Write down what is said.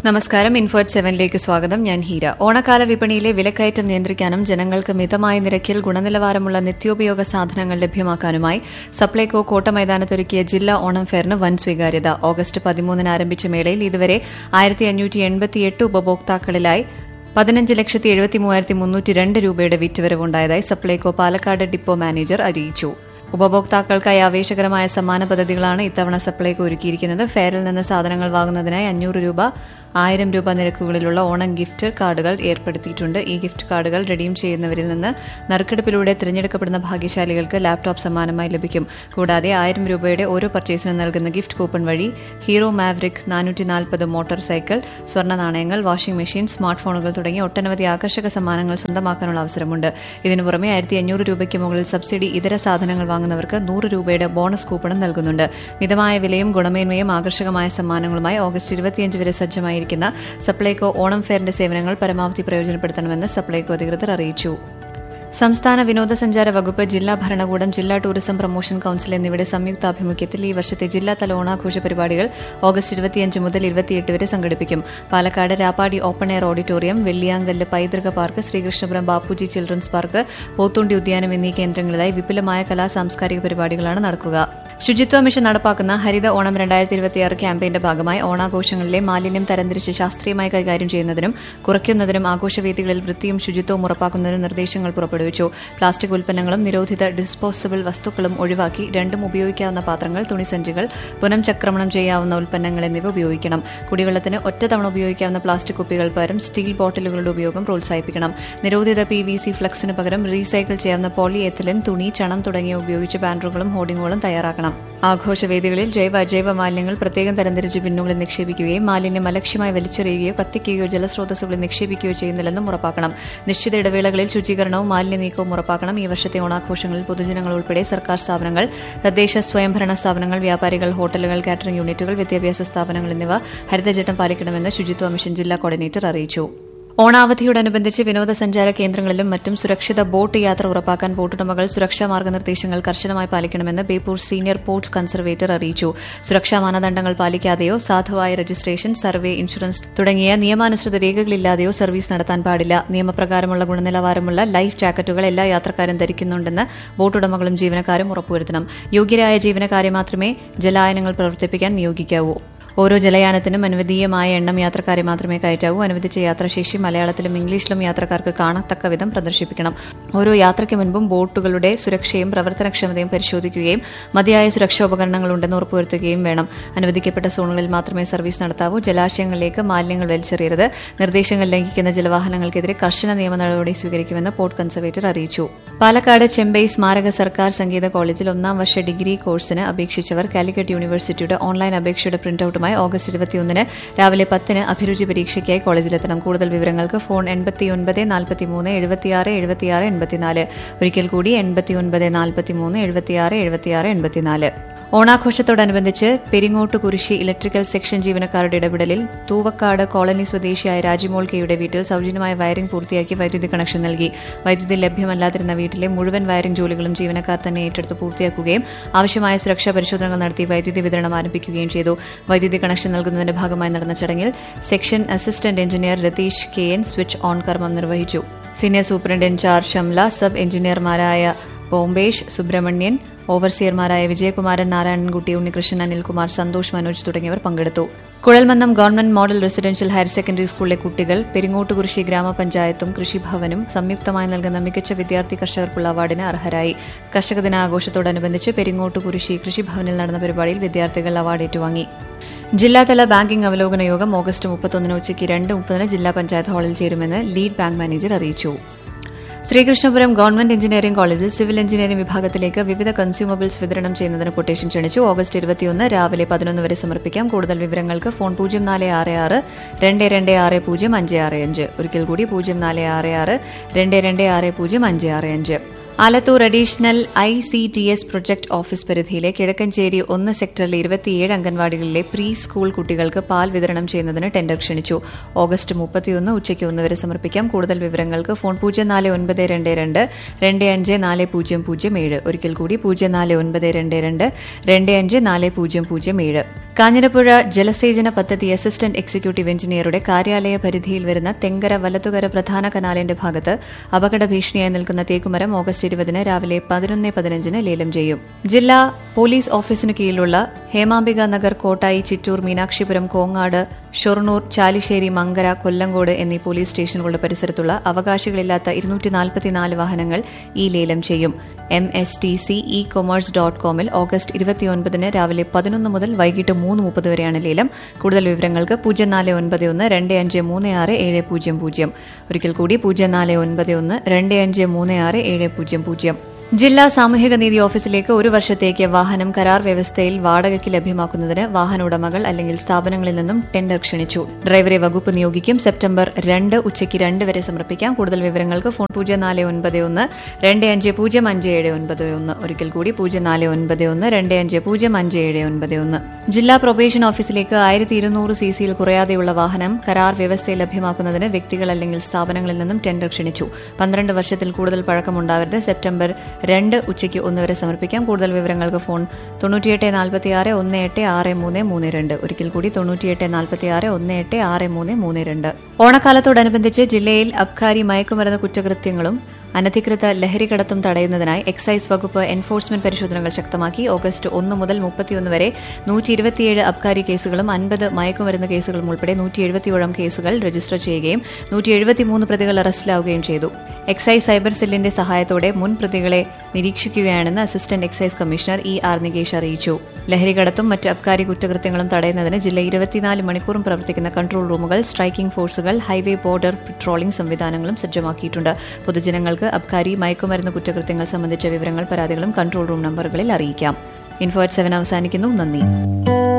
നമസ്കാരം ഇൻഫോറ്റ് സെവനിലേക്ക് സ്വാഗതം ഞാൻ ഹീര ഓണക്കാല വിപണിയിലെ വിലക്കയറ്റം നിയന്ത്രിക്കാനും ജനങ്ങൾക്ക് മിതമായ നിരക്കിൽ ഗുണനിലവാരമുള്ള നിത്യോപയോഗ സാധനങ്ങൾ ലഭ്യമാക്കാനുമായി സപ്ലൈകോ കോട്ടമൈതാനത്തൊരുക്കിയ ജില്ലാ ഓണം ഫെയറിന് വൻ സ്വീകാര്യത ഓഗസ്റ്റ് പതിമൂന്നിന് ആരംഭിച്ച മേളയിൽ ഇതുവരെ ആയിരത്തി അഞ്ഞൂറ്റി എൺപത്തിയെട്ട് ഉപഭോക്താക്കളിലായി പതിനഞ്ച് ലക്ഷത്തി എഴുപത്തി മൂവായിരത്തി മുന്നൂറ്റി രണ്ട് രൂപയുടെ വിറ്റുവരവുണ്ടായതായി സപ്ലൈകോ പാലക്കാട് ഡിപ്പോ മാനേജർ അറിയിച്ചു ഉപഭോക്താക്കൾക്കായി ആവേശകരമായ സമ്മാന പദ്ധതികളാണ് ഇത്തവണ സപ്ലൈകോ ഒരുക്കിയിരിക്കുന്നത് ഫെയറിൽ നിന്ന് സാധനങ്ങൾ വാങ്ങുന്നതിനായി അഞ്ഞൂറ് രൂപ ആയിരം രൂപ നിരക്കുകളിലുള്ള ഓണം ഗിഫ്റ്റ് കാർഡുകൾ ഏർപ്പെടുത്തിയിട്ടുണ്ട് ഈ ഗിഫ്റ്റ് കാർഡുകൾ റെഡീം ചെയ്യുന്നവരിൽ നിന്ന് നറുക്കെടുപ്പിലൂടെ തിരഞ്ഞെടുക്കപ്പെടുന്ന ഭാഗ്യശാലികൾക്ക് ലാപ്ടോപ്പ് സമ്മാനമായി ലഭിക്കും കൂടാതെ ആയിരം രൂപയുടെ ഓരോ പർച്ചേസിനും നൽകുന്ന ഗിഫ്റ്റ് കൂപ്പൺ വഴി ഹീറോ മാവറിക് നാനൂറ്റി നാൽപ്പത് മോട്ടോർ സൈക്കിൾ സ്വർണ്ണ നാണയങ്ങൾ വാഷിംഗ് മെഷീൻ സ്മാർട്ട് ഫോണുകൾ തുടങ്ങിയ ഒട്ടനവധി ആകർഷക സമ്മാനങ്ങൾ സ്വന്തമാക്കാനുള്ള അവസരമുണ്ട് ഇതിനു പുറമെ ആയിരത്തി അഞ്ഞൂറ് രൂപയ്ക്ക് മുകളിൽ സബ്സിഡി ഇതര സാധനങ്ങൾ വാങ്ങുന്നവർക്ക് നൂറ് രൂപയുടെ ബോണസ് കൂപ്പണും നൽകുന്നുണ്ട് മിതമായ വിലയും ഗുണമേന്മയും ആകർഷകമായ സമ്മാനങ്ങളുമായി ഓഗസ്റ്റ് ഇരുപത്തിയഞ്ച് വരെ സജ്ജമായിരിക്കുന്ന സപ്ലൈകോ ഓണം ഫെയറിന്റെ സേവനങ്ങൾ പരമാവധി പ്രയോജനപ്പെടുത്തണമെന്ന് സപ്ലൈകോ അധികൃതർ അറിയിച്ചു സംസ്ഥാന വിനോദസഞ്ചാര വകുപ്പ് ജില്ലാ ഭരണകൂടം ജില്ലാ ടൂറിസം പ്രൊമോഷൻ കൌൺസിൽ എന്നിവയുടെ സംയുക്താഭിമുഖ്യത്തിൽ ഈ വർഷത്തെ ജില്ലാതല ഓണാഘോഷ പരിപാടികൾ ഓഗസ്റ്റ് ഇരുപത്തിയഞ്ച് മുതൽ ഇരുപത്തിയെട്ട് വരെ സംഘടിപ്പിക്കും Palakkad Rappadi open air auditorium Velliyankallu പൈതൃക park Sreekrishnapuram Bapuji children's park Pothundi ഉദ്യാനം എന്നീ കേന്ദ്രങ്ങളിലായി വിപുലമായ കലാ സാംസ്കാരിക പരിപാടികളാണ് നടക്കുക ശുചിത്വ മിഷൻ നടപ്പാക്കുന്ന ഹരിത ഓണം രണ്ടായിരത്തി ഇരുപത്തിയാറ് ക്യാമ്പയിന്റെ ഭാഗമായി ഓണാഘോഷങ്ങളിലെ മാലിന്യം തരംതിരിച്ച് ശാസ്ത്രീയമായി കൈകാര്യം ചെയ്യുന്നതിനും കുറയ്ക്കുന്നതിനും ആഘോഷവേദികളിൽ വൃത്തിയും ശുചിത്വവും ഉറപ്പാക്കുന്നതിനും നിർദ്ദേശങ്ങൾ പുറപ്പെടുവിച്ചു പ്ലാസ്റ്റിക് ഉൽപ്പന്നങ്ങളും നിരോധിത ഡിസ്പോസബിൾ വസ്തുക്കളും ഒഴിവാക്കി രണ്ടും ഉപയോഗിക്കാവുന്ന പാത്രങ്ങൾ തുണിസഞ്ചികൾ പുനംചക്രമണം ചെയ്യാവുന്ന ഉൽപ്പന്നങ്ങൾ എന്നിവ ഉപയോഗിക്കണം കുടിവെള്ളത്തിന് ഒറ്റത്തവണ ഉപയോഗിക്കാവുന്ന പ്ലാസ്റ്റിക് കുപ്പികൾ പകരം സ്റ്റീൽ ബോട്ടിലുകളുടെ ഉപയോഗം പ്രോത്സാഹിപ്പിക്കണം നിരോധിത പി വി സി ഫ്ലക്സിന് പകരം റീസൈക്കിൾ ചെയ്യാവുന്ന പോളി എത്തിലിൻ തുണി ചണം തുടങ്ങിയ ഉപയോഗിച്ച് ബാനറുകളും ഹോർഡിങ്ങുകളും തയ്യാറാക്കണം ആഘോഷവേദികളിൽ ജൈവ അജൈവ മാലിന്യങ്ങൾ പ്രത്യേകം തരംതിരിച്ച് ബിന്നുകളിൽ നിക്ഷേപിക്കുകയും മാലിന്യം അലക്ഷ്യമായി വലിച്ചെറിയുകയോ കത്തിക്കുകയോ ജലസ്രോതസ്സുകളിൽ നിക്ഷേപിക്കുകയോ ചെയ്യുന്നില്ലെന്നും ഉറപ്പാക്കണം നിശ്ചിത ഇടവേളകളിൽ ശുചീകരണവും മാലിന്യ നീക്കവും ഉറപ്പാക്കണം ഈ വർഷത്തെ ഓണാഘോഷങ്ങളിൽ പൊതുജനങ്ങൾ ഉൾപ്പെടെ സർക്കാർ സ്ഥാപനങ്ങൾ തദ്ദേശ സ്വയംഭരണ സ്ഥാപനങ്ങൾ വ്യാപാരികൾ ഹോട്ടലുകൾ കാറ്ററിംഗ് യൂണിറ്റുകൾ വിദ്യാഭ്യാസ സ്ഥാപനങ്ങൾ എന്നിവ ഹരിതചട്ടം പാലിക്കണമെന്ന് ശുചിത്വ മിഷൻ ജില്ലാ കോർഡിനേറ്റർ അറിയിച്ചു ഓണാവധിയോടനുബന്ധിച്ച് വിനോദസഞ്ചാര കേന്ദ്രങ്ങളിലും മറ്റും സുരക്ഷിത ബോട്ട് യാത്ര ഉറപ്പാക്കാൻ ബോട്ടുടമകൾ സുരക്ഷാ മാർഗനിർദ്ദേശങ്ങൾ കർശനമായി പാലിക്കണമെന്ന് ബേപ്പൂർ സീനിയർ പോർട്ട് കൺസർവേറ്റർ അറിയിച്ചു സുരക്ഷാ മാനദണ്ഡങ്ങൾ പാലിക്കാതെയോ സാധുവായ രജിസ്ട്രേഷൻ സർവേ ഇൻഷുറൻസ് തുടങ്ങിയ നിയമാനുസൃത രേഖകളില്ലാതെയോ സർവീസ് നടത്താൻ പാടില്ല നിയമപ്രകാരമുള്ള ഗുണനിലവാരമുള്ള ലൈഫ് ജാക്കറ്റുകൾ എല്ലാ യാത്രക്കാരും ധരിക്കുന്നുണ്ടെന്ന് ബോട്ടുടമകളും ജീവനക്കാരും ഉറപ്പുവരുത്തണം യോഗ്യരായ ജീവനക്കാരെ മാത്രമേ ജലായനങ്ങൾ പ്രവർത്തിപ്പിക്കാൻ നിയോഗിക്കാവൂ ഓരോ ജലയാനത്തിനും അനുവദീയമായ എണ്ണം യാത്രക്കാരെ മാത്രമേ കയറ്റാവൂ അനുവദിച്ച യാത്രാശേഷി മലയാളത്തിലും ഇംഗ്ലീഷിലും യാത്രക്കാർക്ക് കാണത്തക്ക വിധം പ്രദർശിപ്പിക്കണം ഓരോ യാത്രയ്ക്ക് മുൻപും ബോട്ടുകളുടെ സുരക്ഷയും പ്രവർത്തനക്ഷമതയും പരിശോധിക്കുകയും മതിയായ സുരക്ഷാ ഉപകരണങ്ങൾ ഉണ്ടെന്ന് ഉറപ്പുവരുത്തുകയും വേണം അനുവദിക്കപ്പെട്ട സോണുകളിൽ മാത്രമേ സർവീസ് നടത്താവൂ ജലാശയങ്ങളിലേക്ക് മാലിന്യങ്ങൾ വലിച്ചെറിയരുത് നിർദ്ദേശങ്ങൾ ലംഘിക്കുന്ന ജലവാഹനങ്ങൾക്കെതിരെ കർശന നിയമ നടപടി സ്വീകരിക്കുമെന്ന് പോർട്ട് കൺസർവേറ്റർ അറിയിച്ചു പാലക്കാട് ചെമ്പൈ സ്മാരക സർക്കാർ സംഗീത കോളേജിൽ ഒന്നാം വർഷ ഡിഗ്രി കോഴ്സിന് അപേക്ഷിച്ചവർ കാലിക്കറ്റ് യൂണിവേഴ്സിറ്റിയുടെ ഓൺലൈൻ അപേക്ഷയുടെ പ്രിന്റൌട്ടുമായി ഓഗസ്റ്റ് ഇരുപത്തിയൊന്നിന് രാവിലെ പത്തിന് അഭിരുചി പരീക്ഷയ്ക്കായി കോളേജിലെത്തണം കൂടുതൽ വിവരങ്ങൾക്ക് ഫോൺ എൺപത്തിയൊൻപത് നാൽപ്പത്തിമൂന്ന് എഴുപത്തിയാറ് എഴുപത്തിയാറ് എൺപത്തിനാല് ഒരിക്കൽ കൂടി എൺപത്തിയൊൻപത് നാൽപ്പത്തിമൂന്ന് എഴുപത്തിയാറ് എഴുപത്തിയാറ് എൺപത്തിനാല് ഓണാഘോഷത്തോടനുബന്ധിച്ച് പെരിങ്ങോട്ട് കുരിശി ഇലക്ട്രിക്കൽ സെക്ഷൻ ജീവനക്കാരുടെ ഇടപെടലിൽ തൂവക്കാട് കോളനി സ്വദേശിയായ രാജിമോൾ കെയുടെ വീട്ടിൽ സൌജന്യമായ വയറിംഗ് പൂർത്തിയാക്കി വൈദ്യുതി കണക്ഷൻ നൽകി വൈദ്യുതി ലഭ്യമല്ലാതിരുന്ന വീട്ടിലെ മുഴുവൻ വയറിംഗ് ജോലികളും ജീവനക്കാർ തന്നെ ഏറ്റെടുത്ത് പൂർത്തിയാക്കുകയും ആവശ്യമായ സുരക്ഷാ പരിശോധനകൾ നടത്തി വൈദ്യുതി വിതരണം ആരംഭിക്കുകയും ചെയ്തു വൈദ്യുതി കണക്ഷൻ നൽകുന്നതിന്റെ ഭാഗമായി നടന്ന ചടങ്ങിൽ section assistant engineer Ratheesh K N switch on കർമ്മം നിർവഹിച്ചു senior superintendent in-charge Shamla sub എഞ്ചിനീയർമാരായ ബോംബേഷ് സുബ്രഹ്മണ്യൻ ഓവർസിയർമാരായ വിജയകുമാരൻ നാരായണൻകുട്ടി ഉണ്ണികൃഷ്ണൻ അനിൽകുമാർ സന്തോഷ് മനോജ് തുടങ്ങിയവർ പങ്കെടുത്തു Kuzhalmannam government model residential higher secondary സ്കൂളിലെ കുട്ടികൾ പെരിങ്ങോട്ടുകുരിശി ഗ്രാമപഞ്ചായത്തും കൃഷിഭവനും സംയുക്തമായി നൽകുന്ന മികച്ച വിദ്യാർത്ഥി കർഷകർക്കുള്ള അവാർഡിന് അർഹരായി കർഷക ദിനാഘോഷത്തോടനുബന്ധിച്ച് പെരിങ്ങോട്ടുകുരിശി കൃഷിഭവനിൽ നടന്ന പരിപാടിയിൽ വിദ്യാർത്ഥികൾ അവാർഡ് ഏറ്റുവാങ്ങി ജില്ലാതല ബാങ്കിംഗ് അവലോകന യോഗം ഓഗസ്റ്റ് മുപ്പത്തൊന്നിന് ഉച്ചയ്ക്ക് രണ്ട് മുപ്പതിന് ജില്ലാ പഞ്ചായത്ത് ഹാളിൽ ചേരുമെന്ന് ലീഡ് ബാങ്ക് മാനേജർ അറിയിച്ചു ശ്രീകൃഷ്ണപുരം ഗവൺമെന്റ് എഞ്ചിനീയറിംഗ് കോളേജിൽ സിവിൽ എഞ്ചിനീയറിംഗ് വിഭാഗത്തിലേക്ക് വിവിധ കൺസ്യൂമബിൾസ് വിതരണം ചെയ്യുന്നതിന് കൊട്ടേഷൻ ക്ഷണിച്ചു ഓഗസ്റ്റ് ഇരുപത്തിയൊന്ന് രാവിലെ പതിനൊന്ന് വരെ സമർപ്പിക്കാം കൂടുതൽ വിവരങ്ങൾക്ക് ഫോൺ പൂജ്യം നാല് ആറ് ആറ് രണ്ട് രണ്ട് ആറ് പൂജ്യം അഞ്ച് ആറ് അഞ്ച് ഒരിക്കൽ കൂടി പൂജ്യം നാല് ആറ് ആറ് രണ്ട് രണ്ട് ആറ് പൂജ്യം അഞ്ച് ആറ് അഞ്ച് Alathur additional I C T S project office പരിധിയിലെ കിഴക്കഞ്ചേരി ഒന്ന് സെക്ടറിലെ ഇരുപത്തിയേഴ് അംഗൻവാടികളിലെ പ്രീ സ്കൂൾ കുട്ടികൾക്ക് പാൽ വിതരണം ചെയ്യുന്നതിന് ടെൻഡർ ക്ഷണിച്ചു ഓഗസ്റ്റ് മുപ്പത്തിയൊന്ന് ഉച്ചയ്ക്ക് ഒന്ന് വരെ സമർപ്പിക്കാം കൂടുതൽ വിവരങ്ങൾക്ക് ഫോൺ പൂജ്യം നാല് ഒൻപത് രണ്ട് രണ്ട് രണ്ട് അഞ്ച് നാല് പൂജ്യം പൂജ്യം ഏഴ് ഒരിക്കൽ കൂടി പൂജ്യം നാല് ഒൻപത് രണ്ട് രണ്ട് രണ്ട് അഞ്ച് നാല് പൂജ്യം പൂജ്യം ഏഴ് കാഞ്ഞിരപ്പുഴ ജലസേചന പദ്ധതി അസിസ്റ്റന്റ് എക്സിക്യൂട്ടീവ് എഞ്ചിനീയറുടെ കാര്യാലയ പരിധിയിൽ വരുന്ന തെങ്കര വലതുകര പ്രധാന കനാലിന്റെ ഭാഗത്ത് അപകട ഭീഷണിയായി നിൽക്കുന്ന തേക്കുമരം ഓഗസ്റ്റ് ഇരുപതിന് രാവിലെ പതിനൊന്ന് പതിനഞ്ചിന് ലേലം ചെയ്യും ജില്ലാ പോലീസ് ഓഫീസിന് കീഴിലുള്ള ഹേമാംബിക നഗർ കോട്ടായി ചിറ്റൂർ മീനാക്ഷിപുരം കോങ്ങാട് ഷൊർണൂർ ചാലിശ്ശേരി മങ്കര കൊല്ലങ്കോട് എന്നീ പോലീസ് സ്റ്റേഷനുകളുടെ പരിസരത്തുള്ള അവകാശികളില്ലാത്ത ഇരുന്നൂറ്റി നാൽപ്പത്തിനാല് വാഹനങ്ങൾ ഈ ലേലം ചെയ്യും M S T C e-commerce dot കോമിൽ ഓഗസ്റ്റ് ഇരുപത്തിയൊൻപതിന് രാവിലെ പതിനൊന്ന് മുതൽ വൈകിട്ട് മൂന്ന് മുപ്പത് വരെയാണ് ലേലം കൂടുതൽ വിവരങ്ങൾക്ക് പൂജ്യം നാല് ഒൻപത് ഒന്ന് രണ്ട് അഞ്ച് മൂന്ന് ആറ് ഏഴ് പൂജ്യം പൂജ്യം ഒരിക്കൽ കൂടി പൂജ്യം നാല് ഒൻപത് ഒന്ന് രണ്ട് അഞ്ച് മൂന്ന് ആറ് ഏഴ് പൂജ്യം പൂജ്യം ജില്ലാ സാമൂഹിക നീതി ഓഫീസിലേക്ക് ഒരു വർഷത്തേക്ക് വാഹനം കരാർ വ്യവസ്ഥയിൽ വാടകയ്ക്ക് ലഭ്യമാക്കുന്നതിന് വാഹന ഉടമകൾ അല്ലെങ്കിൽ സ്ഥാപനങ്ങളിൽ നിന്നും ടെൻഡർ ക്ഷണിച്ചു ഡ്രൈവറെ വകുപ്പ് നിയോഗിക്കും സെപ്റ്റംബർ രണ്ട് ഉച്ചയ്ക്ക് രണ്ട് വരെ സമർപ്പിക്കാം കൂടുതൽ വിവരങ്ങൾക്ക് ഫോൺ പൂജ്യം നാല് ഒൻപത് ഒന്ന് രണ്ട് അഞ്ച് പൂജ്യം അഞ്ച് ഏഴ് ഒൻപത് ഒന്ന് ഒരിക്കൽ കൂടി പൂജ്യം നാല് ഒൻപത് ഒന്ന് രണ്ട് അഞ്ച് പൂജ്യം അഞ്ച് ഏഴ് ഒൻപത് ഒന്ന് ജില്ലാ പ്രൊബേഷൻ ഓഫീസിലേക്ക് ആയിരത്തി ഇരുന്നൂറ് സി സിയിൽ കുറയാതെയുള്ള വാഹനം കരാർ വ്യവസ്ഥയിൽ ലഭ്യമാക്കുന്നതിന് വ്യക്തികൾ അല്ലെങ്കിൽ സ്ഥാപനങ്ങളിൽ നിന്നും ടെൻഡർ ക്ഷണിച്ചു പന്ത്രണ്ട് വർഷത്തിൽ കൂടുതൽ പഴക്കമുണ്ടാവരുത് സെപ്റ്റംബർ രണ്ട് ഉച്ചയ്ക്ക് ഒന്ന് വരെ സമർപ്പിക്കാം കൂടുതൽ വിവരങ്ങൾക്ക് ഫോൺ തൊണ്ണൂറ്റിയെട്ട് നാൽപ്പത്തിയാറ് ഒന്ന് എട്ട് ആറ് മൂന്ന് മൂന്ന് രണ്ട് ഒരിക്കൽ കൂടി തൊണ്ണൂറ്റിയെട്ട് നാൽപ്പത്തിയാറ് ഒന്ന് എട്ട് ആറ് മൂന്ന് മൂന്ന് രണ്ട് ഓണക്കാലത്തോടനുബന്ധിച്ച് ജില്ലയിൽ അബ്കാരി മയക്കുമരുന്ന് കുറ്റകൃത്യങ്ങളും അനധികൃത ലഹരികടത്തും തടയുന്നതിനായി എക്സൈസ് വകുപ്പ് എൻഫോഴ്സ്മെന്റ് പരിശോധനകൾ ശക്തമാക്കി ഓഗസ്റ്റ് ഒന്ന് മുതൽ മുപ്പത്തിയൊന്ന് വരെ നൂറ്റി ഇരുപത്തിയേഴ് അബ്കാരി കേസുകളും അൻപത് മയക്കുമരുന്ന് കേസുകളും ഉൾപ്പെടെ നൂറ്റി എഴുപത്തിയോളം കേസുകൾ രജിസ്റ്റർ ചെയ്യുകയും നൂറ്റി എഴുപത്തിമൂന്ന് പ്രതികൾ അറസ്റ്റിലാവുകയും ചെയ്തു എക്സൈസ് സൈബർ സെല്ലിന്റെ സഹായത്തോടെ മുൻ പ്രതികളെ നിരീക്ഷിക്കുകയാണെന്ന് assistant excise commissioner E R Nikesh അറിയിച്ചു ലഹരികടത്തും മറ്റ് അബ്കാരി കുറ്റകൃത്യങ്ങളും തടയുന്നതിന് ജില്ല ഇരുപത്തിനാല് മണിക്കൂറും പ്രവർത്തിക്കുന്ന കൺട്രോൾ റൂമുകൾ സ്ട്രൈക്കിംഗ് ഫോഴ്സുകൾ ഹൈവേ ബോർഡർ പെട്രോളിംഗ് സംവിധാനങ്ങളും സജ്ജമാക്കിയിട്ടുണ്ട് പൊതുജനങ്ങൾക്ക് അബ്കാരി മയക്കുമരുന്ന് കുറ്റകൃത്യങ്ങൾ സംബന്ധിച്ച വിവരങ്ങൾ പരാതികളും കൺട്രോൾ റൂം നമ്പറുകളിൽ അറിയിക്കാം ഇൻഫോ അറ്റ് സെവൻ അവസാനിക്കുന്നു നന്ദി